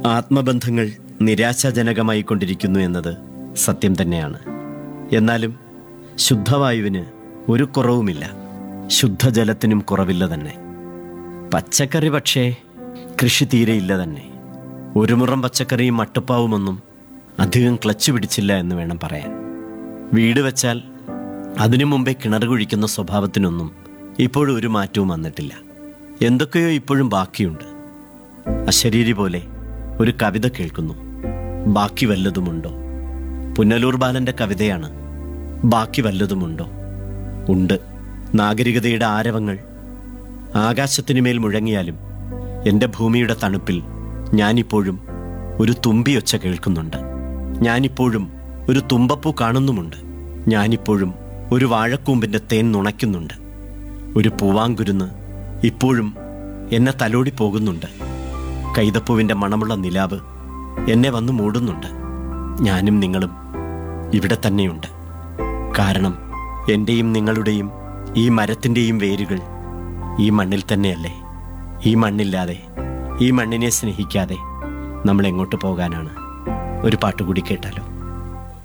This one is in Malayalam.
ആത്മബന്ധങ്ങൾ നിരാശാജനകമായി കൊണ്ടിരിക്കുന്നു എന്നത് സത്യം തന്നെയാണ് എന്നാലും ശുദ്ധവായുവിന് ഒരു കുറവുമില്ല ശുദ്ധജലത്തിനും കുറവില്ല തന്നെ പച്ചക്കറി പക്ഷേ കൃഷി തീരെയില്ല തന്നെ ഒരു മുറം പച്ചക്കറിയും മട്ടുപ്പാവുമൊന്നും അധികം ക്ലച്ച് പിടിച്ചില്ല എന്ന് വേണം പറയാൻ വീട് വെച്ചാൽ അതിനു മുമ്പേ കിണർ കുഴിക്കുന്ന സ്വഭാവത്തിനൊന്നും ഇപ്പോഴും ഒരു മാറ്റവും വന്നിട്ടില്ല എന്തൊക്കെയോ ഇപ്പോഴും ബാക്കിയുണ്ട് അശരീരി പോലെ ഒരു കവിത കേൾക്കുന്നു ബാക്കി വല്ലതുമുണ്ടോ പുന്നലൂർ ബാലന്റെ കവിതയാണ് ബാക്കി വല്ലതുമുണ്ടോ ഉണ്ട് നാഗരികതയുടെ ആരവങ്ങൾ ആകാശത്തിനുമേൽ മുഴങ്ങിയാലും എൻ്റെ ഭൂമിയുടെ തണുപ്പിൽ ഞാനിപ്പോഴും ഒരു തുമ്പിയൊച്ച കേൾക്കുന്നുണ്ട് ഞാനിപ്പോഴും ഒരു തുമ്പപ്പൂ കാണുന്നുമുണ്ട് ഞാനിപ്പോഴും ഒരു വാഴക്കൂമ്പിൻ്റെ തേൻ നുണയ്ക്കുന്നുണ്ട് ഒരു പൂവാങ്കുരുന്ന് ഇപ്പോഴും എന്നെ തലോടി പോകുന്നുണ്ട് കൈതപ്പൂവിൻ്റെ മണമുള്ള നിലാവ് എന്നെ വന്ന് മൂടുന്നുണ്ട് ഞാനും നിങ്ങളും ഇവിടെ തന്നെയുണ്ട് കാരണം എൻ്റെയും നിങ്ങളുടെയും ഈ മരത്തിൻ്റെയും വേരുകൾ ഈ മണ്ണിൽ തന്നെയല്ലേ ഈ മണ്ണില്ലാതെ ഈ മണ്ണിനെ സ്നേഹിക്കാതെ നമ്മൾ എങ്ങോട്ട് പോകാനാണ് ഒരു പാട്ടുകൂടി കേട്ടാലോ